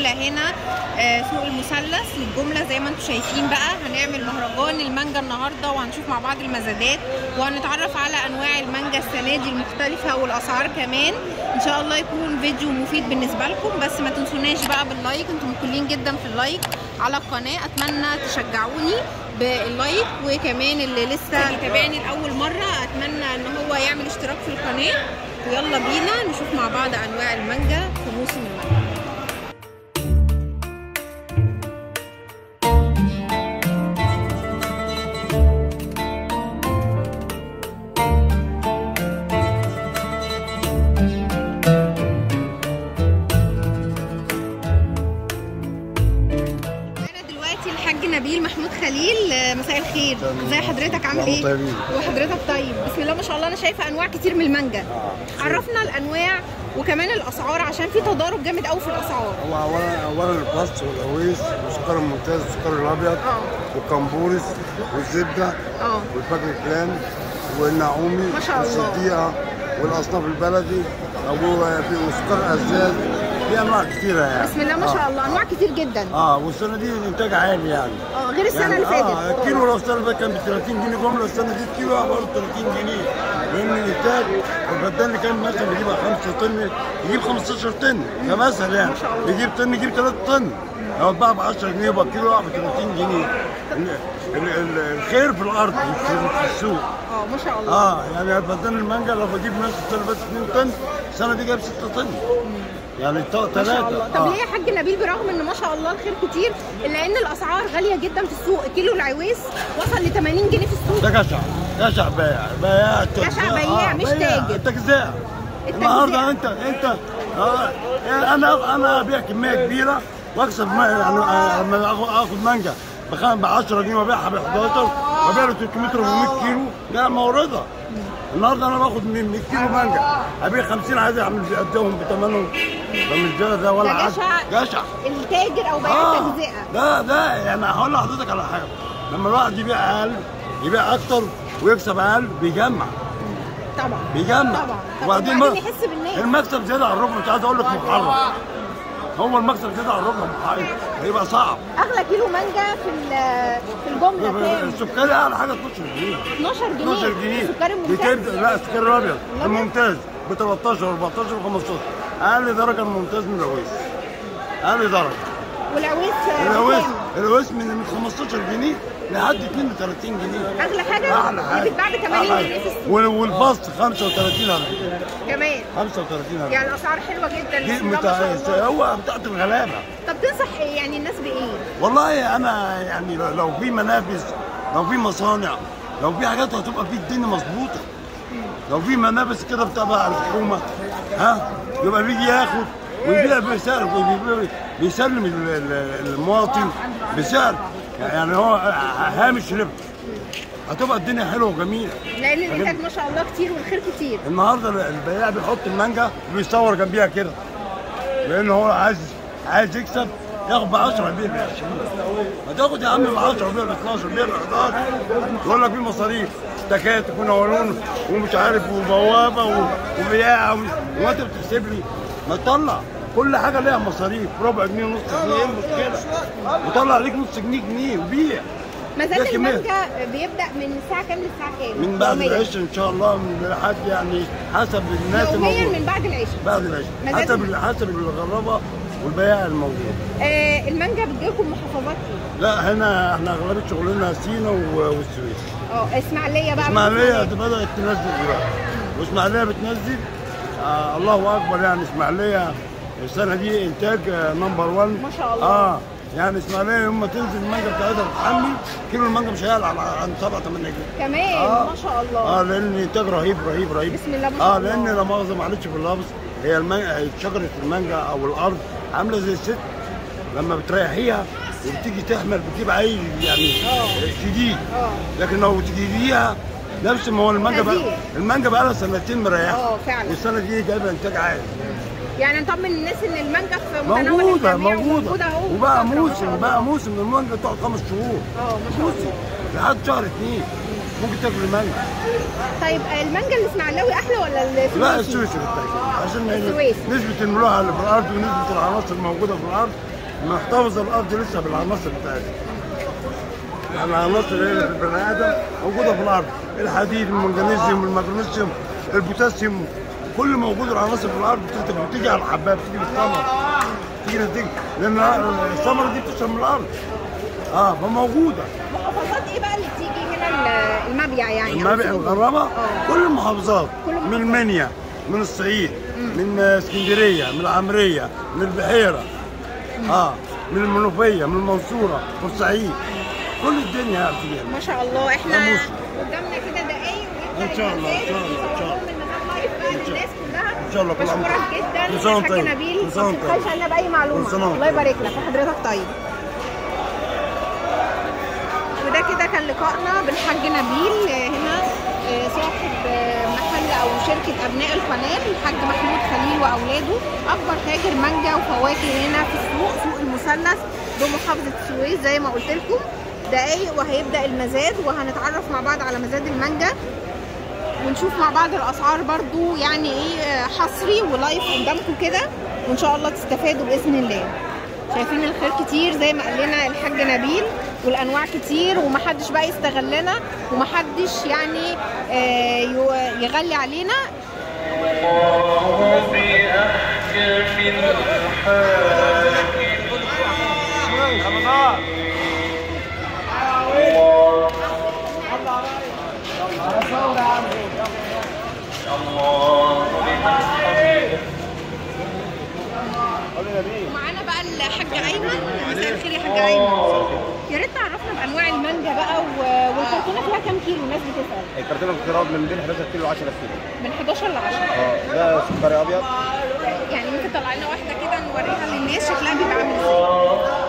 الجمله هنا آه، سوق المثلث للجمله زي ما انتم شايفين بقى هنعمل مهرجان المانجا النهارده وهنشوف مع بعض المزادات وهنتعرف على انواع المانجا السنه دي المختلفه والاسعار كمان ان شاء الله يكون فيديو مفيد بالنسبه لكم بس ما تنسوناش بقى باللايك انتم مكلين جدا في اللايك على القناه اتمنى تشجعوني باللايك وكمان اللي لسه بيتابعني لاول مره اتمنى ان هو يعمل اشتراك في القناه ويلا بينا نشوف مع بعض انواع المانجا في موسم المانجا معانا دلوقتي الحاج نبيل محمود خليل آه، مساء الخير ازي حضرتك عامل ايه طيبين. وحضرتك طيب بسم الله ما شاء الله انا شايفه انواع كتير من المانجا عرفنا الانواع وكمان الاسعار عشان في تضارب جامد قوي في الاسعار هو اولا اولا البط والقويس والسكر الممتاز والسكر الابيض اه. والكمبورس والزبده اه والفاكهه كلان والنعومي ما شاء الله. والصديقه والاصناف البلدي أبو- في وسكر ازاز في انواع كتيره يعني بسم الله ما شاء الله انواع كتير جدا اه والسنه دي الانتاج عالي يعني اه غير السنه يعني اللي اه فاتت الكيلو لو السنه اللي فاتت كان ب 30 جنيه جمله السنه دي الكيلو برضه 30 جنيه لان الانتاج البدان اللي كان مثلا بيجيب 5 طن يجيب 15 طن كمثل يعني ما شاء الله. يجيب طن يجيب 3 طن لو اتباع ب 10 جنيه يبقى الكيلو يقع ب 30 جنيه ال- ال- ال- الخير في الارض مش في في السوق اه ما شاء الله اه يعني بدان المانجا لو بجيب نفس السنه اللي فاتت 2 طن السنه دي جايب 6 طن يعني ما شاء الله ثلاثه طب ليه يا حاج نبيل برغم ان ما شاء الله الخير كتير الا ان الاسعار غاليه جدا في السوق كيلو العويس وصل ل 80 جنيه في السوق ده جشع جشع بياع بياع جشع تجزئة. بياع، مش تاجر. تجزئه التجزئة. النهارده انت انت آه يعني انا انا ابيع كميه كبيره واكسب ما يعني آه، لما آخد- اخد مانجا بخام ب 10 جنيه وابيعها ب 11 وابيع له 300 400 كيلو ده مورده النهارده انا باخد من 100 كيلو مانجا ابيع 50 عايز اعمل اديهم بثمنهم ده مش ده ده ولا ده حاجه جشع جشع التاجر او بياع آه، التجزئه ده ده يعني هقول لحضرتك على حاجه لما الواحد يبيع اقل يبيع اكتر ويكسب اقل بيجمع طبعا بيجمع طبعا طب وبعدين وبعدين ما- يحس بالناس المكسب زياده عن الربع مش عايز اقول لك محرم هو المكسب زياده عن الربع محرم هيبقى صعب اغلى كيلو مانجا في ال- في الجمله كام السكري اعلى حاجه 12 جنيه 12 جنيه 12 جنيه السكري الممتاز بتبدا لا السكري الابيض الممتاز ب 13 و 14 و 15 اقل درجه الممتاز من العويس اقل درجه والعويس آه، العويس كام؟ العويس من من 15 جنيه لحد 32 جنيه اغلى حاجه اعلى اللي حاجه بتتباع ب 80 أعلى جنيه في حاجة. السوق وال- والبسط 35 ألف كمان 35 ألف يعني الاسعار حلوه جدا دي بسم الله ما شاء متع... الله هو بتاعت الغلابه طب تنصح يعني الناس بايه؟ والله انا يعني لو- لو في منافس لو في مصانع لو في حاجات هتبقى في الدنيا مظبوطه لو في منافس كده بتابع الحكومه ها يبقى بيجي ياخد ويبيع بسعر ويبيع- بيسلم ال- ال- المواطن بسعر يعني هو هامش ربح هتبقى الدنيا حلوه وجميله لان الانتاج ما شاء الله كتير والخير كتير النهارده البياع بيحط المانجا وبيصور جنبيها كده لان هو عايز عايز يكسب ياخد ب 10 يبيع ب 20 ما تاخد يا عم ب 10 وبيع ب 12 وبيع ب 11 يقول لك في مصاريف تكاتك ونورون ومش عارف وبوابه و- وبياع ومش- وانت بتحسب لي ما تطلع كل حاجه ليها مصاريف ربع جنيه ونص جنيه ايه المشكله وطلع عليك نص جنيه جنيه وبيع مزاد ده كمية. المانجا بيبدا من الساعه كام للساعه كام؟ من بعد يومياً. العشاء ان شاء الله من لحد يعني حسب الناس يوميا الموجوده من بعد العشاء بعد العشاء مزاج حسب حسب الغرابه والبياع الموجود آه المانجا بتجيلكم محافظات ايه؟ لا هنا احنا اغلبيه شغلنا سينا و- والسويس اه اسماعيليه بقى اسماعيليه بدات تنزل دلوقتي واسماعيليه بتنزل آه الله اكبر يعني اسماعيليه السنه دي انتاج آه نمبر 1 ما شاء الله. اه يعني اسماعيليه يوم ما تنزل المانجا بتاعتها تتحمل كيلو المانجا مش هيعلى على عن 7 8 جنيه كمان آه. ما شاء الله اه لان الانتاج رهيب رهيب رهيب بسم الله ما شاء اه الله. لان لا مؤاخذه معلش في اللفظ هي المانجا شجره المانجا او الارض عامله زي الست لما بتريحيها وبتيجي تحمل بتجيب عيل يعني شديد اه لكن لو تجيبيها نفس ما هو المانجا بقى هزيل. المانجا بقى لها سنتين مريحه اه فعلا والسنه دي جايبه انتاج عالي يعني نطمن الناس ان المانجا في متناول موجوده الجميع موجوده وموجوده اهو وبقى بفترة ما موسم شاء بقى الله. موسم المانجا تقعد خمس شهور اه ما شاء موسم الله لحد شهر اثنين ممكن تاكل المانجا طيب آه، المانجا الاسماعيلاوي احلى ولا السويسي؟ لا السويسي بالتاكيد عشان السويسي. نسبه الملوحه اللي في الارض ونسبه العناصر الموجوده في الارض محتفظه الارض لسه بالعناصر بتاعتها يعني العناصر اللي في البني ادم موجوده في الارض الحديد المنجنيزيوم المغنيسيوم البوتاسيوم كل موجود العناصر في الارض بتيجي بتيجي على الحبايه بتيجي بالثمر بتيجي نتيجه لان الثمره دي بتشرب من الارض اه فموجوده محافظات ايه بقى اللي بتيجي هنا ال- المبيع يعني أو المبيع سوق؟ الغرابه آه. كل المحافظات كل من المنيا من الصعيد من اسكندريه من العمريه من البحيره اه من المنوفيه من المنصوره بورسعيد كل الدنيا بتيجي هنا. ما شاء الله احنا أبوس. قدامنا كده دقايق ويبدأ إن شاء الله، إن شاء الله، إن شاء الله. المزاد لايف بقى للناس كلها إن شاء الله، كل عام بشكرك وأنت- جدا كل سنة وأنت الحاج طيب. نبيل كل سنة ما وأنت تبخلش طيب. علينا باي معلومه كل سنة وأنت الله طيب. يبارك لك وحضرتك طيب وده كده كان لقائنا بالحاج نبيل آه، هنا آه، صاحب آه، محل او شركه ابناء القناه الحاج محمود خليل واولاده اكبر تاجر مانجا وفواكه هنا في السوق سوق المثلث بمحافظه السويس زي ما قلت لكم دقايق وهيبدا المزاد وهنتعرف مع بعض على مزاد المانجا ونشوف مع بعض الاسعار برضو يعني ايه آه، حصري ولايف قدامكم كده وان شاء الله تستفادوا باذن الله شايفين الخير كتير زي ما قال لنا الحاج نبيل والانواع كتير ومحدش بقى يستغلنا ومحدش يعني آه، يو- يغلي علينا ومعانا بقى الحاج ايمن مساء الخير يا حاج ايمن يا ريت تعرفنا بانواع المانجا بقى و- والكرتونه فيها كام كيلو الناس بتسال الكرتونه بتتراوح من بين 11 كيلو و 10 كيلو من 11 ل 10 اه ده سكري ابيض يعني ممكن تطلع لنا واحده كده نوريها للناس شكلها بيبقى عامل ازاي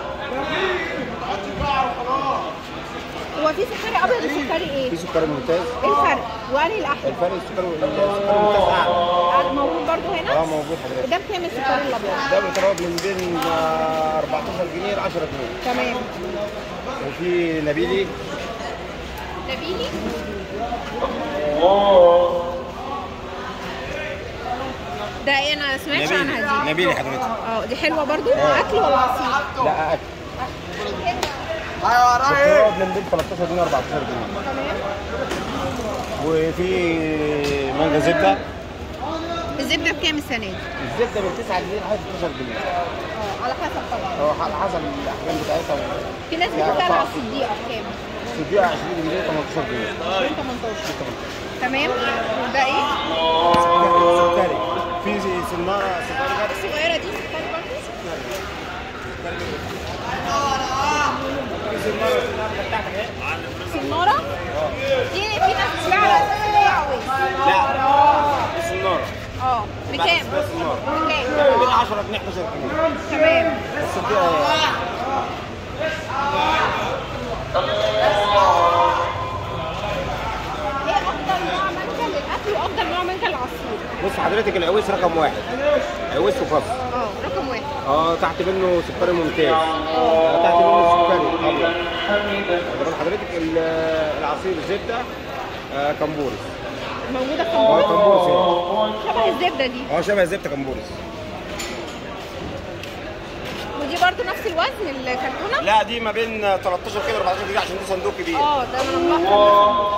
هو في سكري ابيض وسكري ايه؟ في سكري ممتاز ايه الفرق؟ وانهي الاحلى؟ الفرق السكري السكري الممتاز اعلى آه، موجود برضو اه هنا؟ موجود حضرتك وده بكام السكري الابيض؟ ده بيتراوح من بين آه، 14 جنيه ل 10 جنيه تمام وفي نبيلي نبيلي ده ايه انا سمعتش عنها دي نبيلي حضرتك اه دي حلوه برضو اكل ولا عصير؟ لا اكل بتتراوح من بين 13 جنيه و 14 جنيه تمام وفي مانجا زبده الزبده بكام السنه دي؟ الزبده من 9 جنيه لحد 12 جنيه اه على حسب طبعا هو على حسب الاحجام بتاعتها في ناس يعني بتسال على طبعاً. الصديقه بكام؟ تديها 20 جنيه 18 جنيه 20 18 تمام وده ايه؟ سكري في سناره سكري جد الصغيره دي سكري برضو؟ سناره دي في ناس بتبيعها على اساس ان هي عويس لا السناره اه بكام؟ بس النار. بكام؟ من 10 جنيه 11 جنيه تمام بس دي ايه افضل نوع مانجا للاكل وافضل نوع مانجا للعصير؟ بص حضرتك العويس رقم واحد عويس وفص اه رقم واحد اه تحت منه سكري ممتاز آه تحت منه سكري ابيض طبعا حضرتك ال- العصير الزبده آه كمبورس موجوده في اه البوت كمبورس هنا. شبه الزبده دي اه شبه الزبده كمبورس ودي برضو نفس الوزن الكرتونه لا دي ما بين 13 كيلو 14 كيلو عشان دي صندوق كبير اه ده انا ملاحظه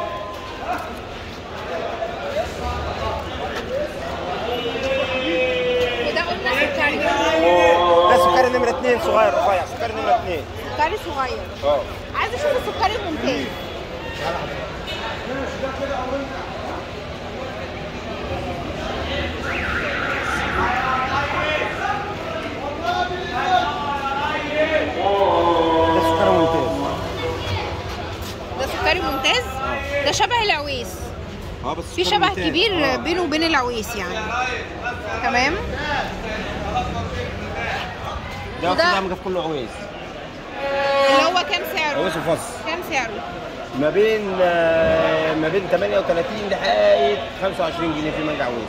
وده قلنا سكري ده سكري نمره 2 صغير رفيع سكري نمره 2 سكري صغير اه عايزه اشوف السكري الممتاز ده سكري ممتاز ده سكري ممتاز ده شبه العويس اه بس في سكري شبه ممتاز. كبير آه. بينه وبين العويس يعني تمام ده وده- ده مجف كله عويس اللي هو كام سعره عويس وفص كام سعره ما بين آه، ما بين 38 لحد 25 جنيه في مانجا عويس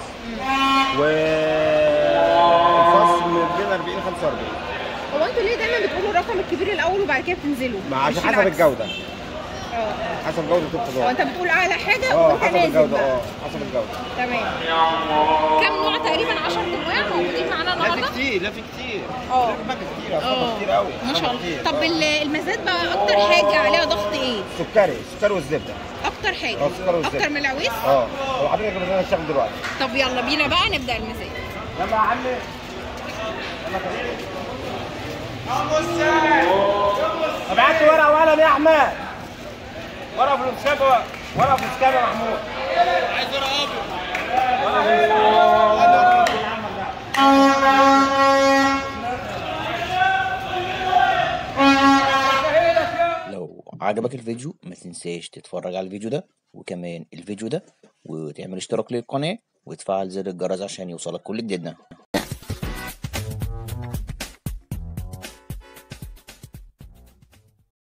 والفص من بين 40 45 هو انتوا ليه دايما بتقولوا الرقم الكبير الاول وبعد كده بتنزلوا مع عشان مش حسب العكس؟ الجوده اه حسب جوده هو الخضار انت بتقول اعلى حاجه اه وانت حسب نازل الجوده بقى اه حسب الجوده تمام كم نوع تقريبا 10 انواع موجودين معانا لا في النهارده كتير لا في كتير اه. لا في مانجا كتير اه اصلا كتير قوي ما شاء الله كتير. طب ال- المزاد بقى اكتر حاجه عليها ضغط ايه سكري السكري والزبده اكتر حاجه اه، السكر والزبدة. اكتر من العويس اه هو حضرتك بدنا نشتغل دلوقتي طب يلا بينا بقى نبدا المزاد يلا يا عمي طب هات لي ورقه وقلم يا احمد ورقه فلوسكابه ورقه فلوسكابه يا محمود عايز ورقه ابيض لو عجبك الفيديو ما تنساش تتفرج على الفيديو ده وكمان الفيديو ده وتعمل اشتراك للقناة وتفعل زر الجرس عشان يوصلك كل جديدنا